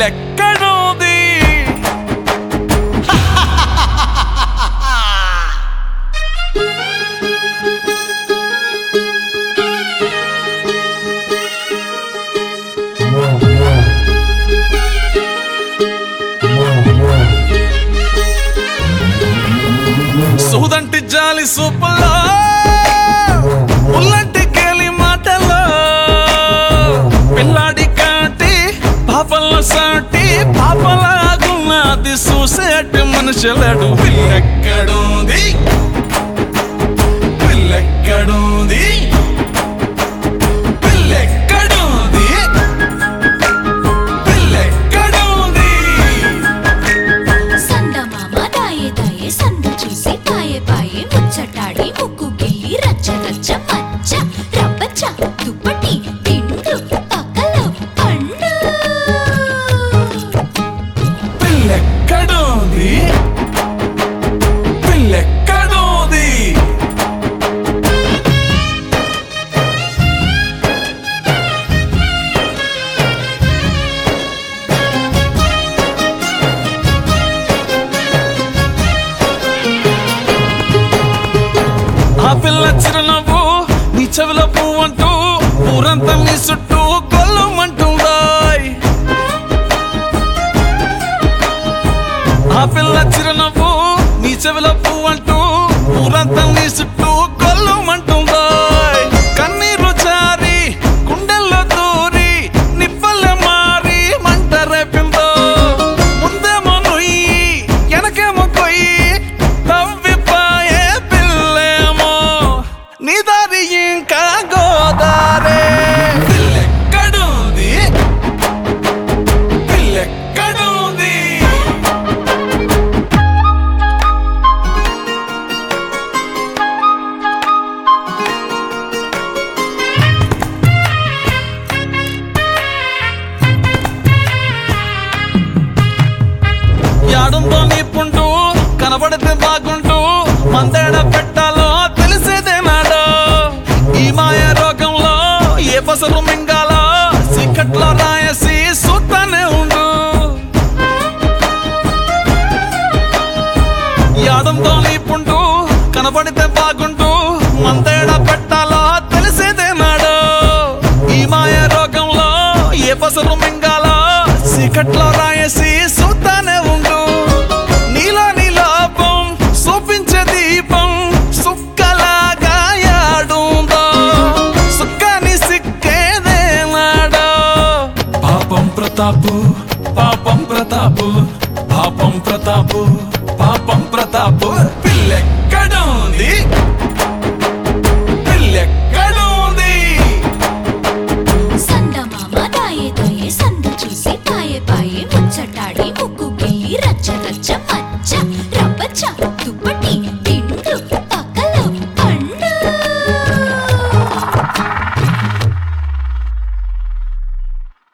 పిల్లెక్కడుంది సూదంటి జాలి సూపల్లో ఉల్లంటి కేలి మాటల్లో పిల్లాడి కాటి పాపల్లో సాటి పాపలాగున్నది చూసేటి మనుషులడు పిల్లెక్కడుంది పిల్లెక్కడుంది పిల్లెక్కడుంది పిల్లెక్కడుంది సందమామ దాయే దాయే సందు చూసి పాయే పాయే ముచ్చటాడి ముక్కు గిల్లి రచ్చ రచ్చ మచ్చ రబ్బచ్చ దుప్పటి తిండ్లు పక్కలో పండు పిల్లెక్కడుంది పిల్లెక్కడుంది ఆ పిల్ల చిరునవ్వు నీ చెవిలో పువ్వంటూ ఊరంతా నీ చుట్టూ కొల్లమంటుందాయ్ ఆ పిల్ల చిరునవ్వు నీ చెవిలో పువ్వంటూ ఊరంతా నీ చుట్టూ కొల్లమంటుందాయ్ కన్నీరు చారి గుండెల్లో దూరి నిప్పల్లె మారి మంట రేపిందో ముందేమో నుయ్యి వెనకేమో కొయ్యి తవ్విపాయే పిల్లేమో నీ దారి ఇంకా గోదారే పిల్లెక్కడుంది పిల్లెక్కడుంది యాడుందో నీ పుండు కనబడితే బాగుంటూ మందేడ పెట్టాలో తెలిసేదే నాడు ఈ మాయ రోగంలో ఏ పసరు మింగాలో సీకట్లో రాయసి చూస్తానే ఉండు యాడంతో నీ పుండు కనబడితే బాగుంటూ మందేడ పెట్టాలో తెలిసేదే నాడు ఈ మాయ రోగంలో ఏ పసరు మింగాలో సీకట్లో రాయసి చూస్తానే ఉండు నీలో నీ లోపం చూపించే దీపం సుక్కలాగా యాడుందో సుక్కని సిక్కేదే నాడో పాపం ప్రతాపు పాపం ప్రతాపు పాపం ప్రతాపు పాపం ప్రతాపు పిల్లెక్కడుంది పిల్లెక్కడుంది సందమామ దాయే దాయే సందు